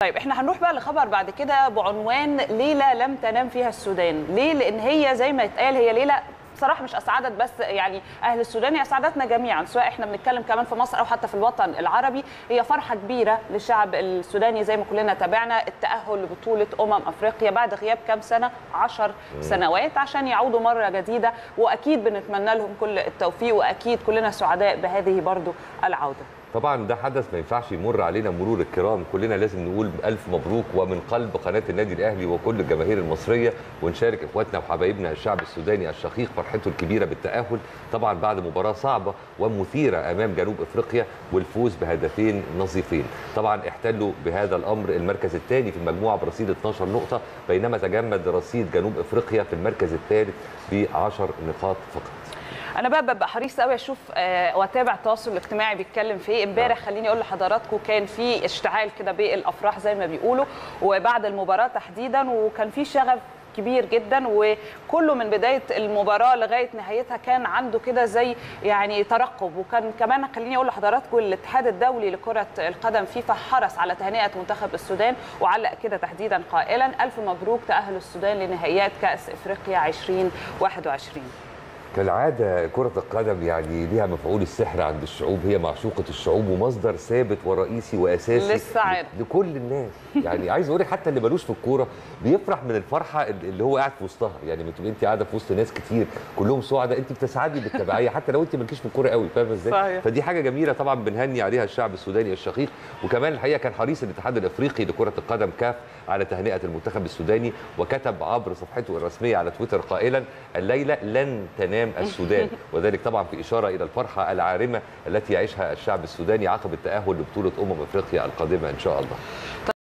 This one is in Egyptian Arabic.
طيب احنا هنروح بقى لخبر بعد كده بعنوان ليله لم تنام فيها السودان ليه لان هي زي ما اتقال هي ليله بصراحه مش اسعدت بس يعني اهل السودان هي اسعدتنا جميعا سواء احنا بنتكلم كمان في مصر او حتى في الوطن العربي هي فرحه كبيره للشعب السوداني زي ما كلنا تابعنا التاهل لبطوله امم افريقيا بعد غياب كام سنه 10 سنوات عشان يعودوا مره جديده واكيد بنتمنى لهم كل التوفيق واكيد كلنا سعداء بهذه برضو العوده طبعا ده حدث ما ينفعش يمر علينا مرور الكرام كلنا لازم نقول الف مبروك ومن قلب قناه النادي الاهلي وكل الجماهير المصريه ونشارك اخواتنا وحبايبنا الشعب السوداني الشقيق فرحته الكبيره بالتاهل طبعا بعد مباراه صعبه ومثيره امام جنوب افريقيا والفوز بهدفين نظيفين طبعا احتلوا بهذا الامر المركز الثاني في المجموعه برصيد 12 نقطه بينما تجمد رصيد جنوب افريقيا في المركز الثالث ب 10 نقاط فقط انا بقى ببقى حريص قوي اشوف آه واتابع التواصل الاجتماعي بيتكلم في ايه امبارح خليني اقول لحضراتكم كان في اشتعال كده بالافراح زي ما بيقولوا وبعد المباراه تحديدا وكان في شغف كبير جدا وكله من بدايه المباراه لغايه نهايتها كان عنده كده زي يعني ترقب وكان كمان خليني اقول لحضراتكم الاتحاد الدولي لكره القدم فيفا حرص على تهنئه منتخب السودان وعلق كده تحديدا قائلا الف مبروك تاهل السودان لنهائيات كاس افريقيا 2021 كالعادة كرة القدم يعني ليها مفعول السحر عند الشعوب هي معشوقة الشعوب ومصدر ثابت ورئيسي وأساسي للسعادة. لكل الناس يعني عايز أقول لك حتى اللي ملوش في الكورة بيفرح من الفرحة اللي هو قاعد في وسطها يعني ما تبقي أنت قاعدة في وسط ناس كتير كلهم سعداء أنت بتسعدي بالتبعية حتى لو أنت مالكيش في الكورة قوي فاهمة إزاي؟ صحيح. فدي حاجة جميلة طبعا بنهني عليها الشعب السوداني الشقيق وكمان الحقيقة كان حريص الاتحاد الأفريقي لكرة القدم كاف على تهنئة المنتخب السوداني وكتب عبر صفحته الرسمية على تويتر قائلا الليلة لن تنام السودان وذلك طبعا في إشارة إلى الفرحة العارمة التي يعيشها الشعب السوداني عقب التأهل لبطولة أمم أفريقيا القادمة إن شاء الله